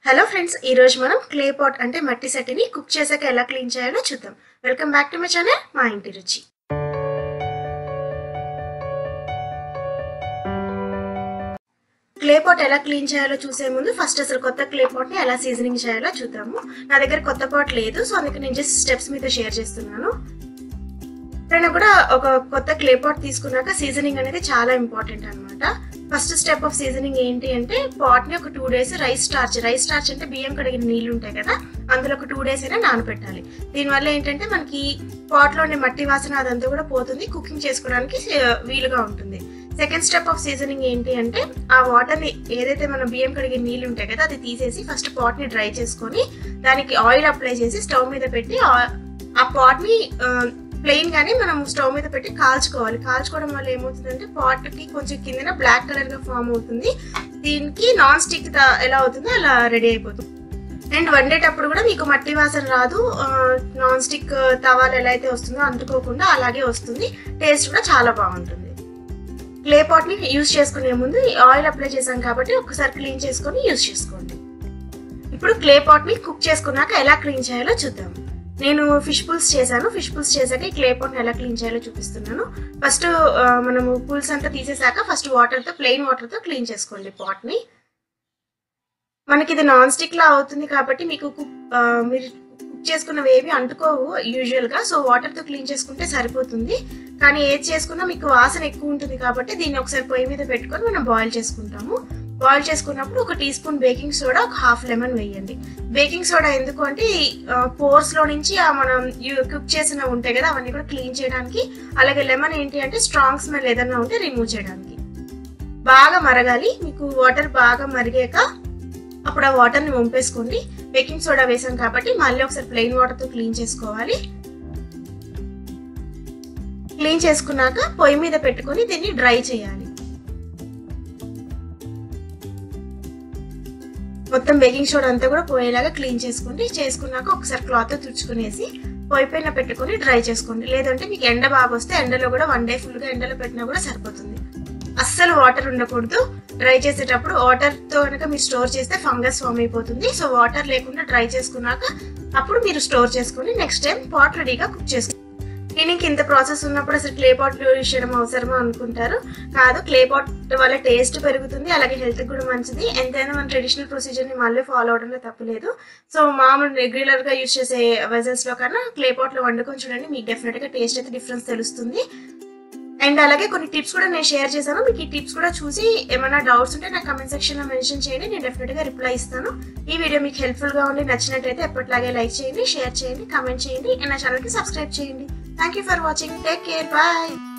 hello friends ఈ రోజు మనం క్లే పాట్ అంటే మట్టి సెట్టిని కుక్ చేసాక ఎలా క్లీన్ చేయాలో చూద్దాం welcome back to my channel మా ఇంటి రుచి క్లే పాట్ ఎలా క్లీన్ చేయాలో చూసే ముందు ఫస్ట్ అసలు కొత్త క్లే పాట్ ని ఎలా సీజనింగ్ చేయాలో చూద్దాము నా దగ్గర కొత్త పాట్ లేదు సో అందుకే నేను జస్ట్ స్టెప్స్ మీద షేర్ చేస్తున్నాను ఎప్పుడైనా కూడా ఒక కొత్త క్లే పాట్ తీసుకున్నాక సీజనింగ్ అనేది చాలా ఇంపార్టెంట్ అనమాట ఫస్ట్ స్టెప్ ఆఫ్ సీజనింగ్ ఏంటి అంటే పాట్ ని ఒక two days rice starch rice starch అంటే బియ్యం కడిగిన నీళ్లు ఉంటాయి కదా అందులో ఒక టూ డేస్ అయినా నానబెట్టాలి దీనివల్ల ఏంటంటే మనకి పాట్ లో ఉండే మట్టి వాసన అదంతా కూడా పోతుంది కుకింగ్ చేసుకోవడానికి ఆ, వీలుగా ఉంటుంది సెకండ్ స్టెప్ ఆఫ్ సీజనింగ్ ఏంటి అంటే ఆ వాటర్ ని ఏదైతే మన బియ్యం కడిగిన నీళ్ళు ఉంటాయి కదా అది తీసేసి ఫస్ట్ పాట్ ని డ్రై చేసుకొని దానికి ఆయిల్ అప్లై చేసి స్టవ్ మీద పెట్టి ఆ- ఆ పాట్ ని ప్లెయిన్ గానే మనం స్టవ్ మీద పెట్టి కాల్చుకోవాలి కాల్చుకోవడం వల్ల ఏమవుతుందంటే పాట్ కి కొంచెం కిందన బ్లాక్ కలర్ గా ఫామ్ అవుతుంది దీనికి నాన్ స్టిక్ ఎలా అవుతుందో అలా రెడీ అయిపోతుంది అండ్ వండేటప్పుడు కూడా మీకు మట్టి వాసన రాదు నాన్ స్టిక్ తవాలు ఎలా అయితే వస్తుందో అంటుకోకుండా అలాగే వస్తుంది టేస్ట్ కూడా చాలా బాగుంటుంది క్లే పాట్ ని యూజ్ చేసుకునే ముందు ఆయిల్ అప్లై చేసాం కాబట్టి ఒకసారి క్లీన్ చేసుకొని యూజ్ చేసుకోండి ఇప్పుడు క్లే పాట్ ని కుక్ చేసుకున్నాక ఎలా క్లీన్ చేయాలో చూద్దాం నేను ఫిష్ పుల్స్ చేశాను ఫిష్ పుల్స్ చేశాక ఈ క్లే పాట్ ఎలా క్లీన్ చేయాలో చూపిస్తున్నాను ఫస్ట్ మనము పుల్స్ అంతా తీసేసాక ఫస్ట్ వాటర్ తో ప్లెయిన్ వాటర్ తో క్లీన్ చేసుకోండి పాట్ ని మనకి ఇది నాన్ స్టిక్ లా అవుతుంది కాబట్టి మీకు కుక్ మీరు కుక్ చేసుకున్నవి ఏవి అంటుకోవు యూజువల్ గా సో వాటర్ తో క్లీన్ చేసుకుంటే సరిపోతుంది కానీ ఏది చేసుకున్నా మీకు వాసన ఎక్కువ ఉంటుంది కాబట్టి దీన్ని ఒకసారి పొయ్యి మీద పెట్టుకొని మనం బాయిల్ చేసుకుంటాము బాయిల్ చేసుకున్నప్పుడు ఒక టీ స్పూన్ బేకింగ్ సోడా ఒక హాఫ్ లెమన్ వేయండి బేకింగ్ సోడా ఎందుకు అంటే పోర్స్ లో నుంచి ఆ మనం కుక్ చేసిన ఉంటాయి కదా అవన్నీ కూడా క్లీన్ చేయడానికి అలాగే లెమన్ ఏంటి అంటే స్ట్రాంగ్ స్మెల్ ఏదన్నా ఉంటే రిమూవ్ చేయడానికి బాగా మరగాలి మీకు వాటర్ బాగా మరిగాక అప్పుడు ఆ వాటర్ ని వంపేసుకోండి బేకింగ్ సోడా వేసాం కాబట్టి మళ్ళీ ఒకసారి ప్లెయిన్ వాటర్ తో క్లీన్ చేసుకోవాలి క్లీన్ చేసుకున్నాక పొయ్యి మీద పెట్టుకొని దీన్ని డ్రై చేయాలి మొత్తం బేకింగ్ సోడా అంతా కూడా పోయేలాగా క్లీన్ చేసుకోండి చేసుకున్నాక ఒకసారి క్లాత్ తుడుచుకునేసి పొయ్యి పైన పెట్టుకొని డ్రై చేసుకోండి లేదంటే మీకు ఎండ బాగా వస్తే ఎండలో కూడా వన్ డే ఫుల్ గా ఎండలో పెట్టినా కూడా సరిపోతుంది అస్సలు వాటర్ ఉండకూడదు డ్రై చేసేటప్పుడు వాటర్ తో కనుక మీరు స్టోర్ చేస్తే ఫంగస్ ఫామ్ అయిపోతుంది సో వాటర్ లేకుండా డ్రై చేసుకున్నాక అప్పుడు మీరు స్టోర్ చేసుకుని నెక్స్ట్ టైం పాట్ రెడీగా కుక్ చేసుకోండి క్లీనింగ్ ఇంత ప్రాసెస్ ఉన్నప్పుడు అసలు క్లే పాట్ యూజ్ చేయడం అవసరమా అనుకుంటారు కాదు క్లే పాట్ వల్ల టేస్ట్ పెరుగుతుంది అలాగే హెల్త్ కూడా మంచిది ఎంతైనా మన ట్రెడిషనల్ ప్రొసీజర్ ని మళ్ళీ ఫాలో అవడంలో తప్పలేదు సో మామూలు రెగ్యులర్ గా యూజ్ చేసే వెజల్స్ లో కన్నా క్లే పాట్ లో వండుకొని చూడండి మీకు డెఫినెట్ గా టేస్ట్ అయితే డిఫరెన్స్ తెలుస్తుంది అండ్ అలాగే కొన్ని టిప్స్ కూడా నేను షేర్ చేశాను మీకు ఈ టిప్స్ కూడా చూసి ఏమైనా డౌట్స్ ఉంటే నాకు కమెంట్ సెక్షన్ లో మెన్షన్ చేయండి నేను డెఫినెట్ గా రిప్లై ఇస్తాను ఈ వీడియో మీకు హెల్ప్ఫుల్ గా ఉండి నచ్చినట్టయితే ఎప్పటిలాగే లైక్ చేయండి షేర్ చేయండి కమెంట్ చేయండి అండ్ నా ఛానల్ కి సబ్స్క్రైబ్ చేయండి thank you for watching take care bye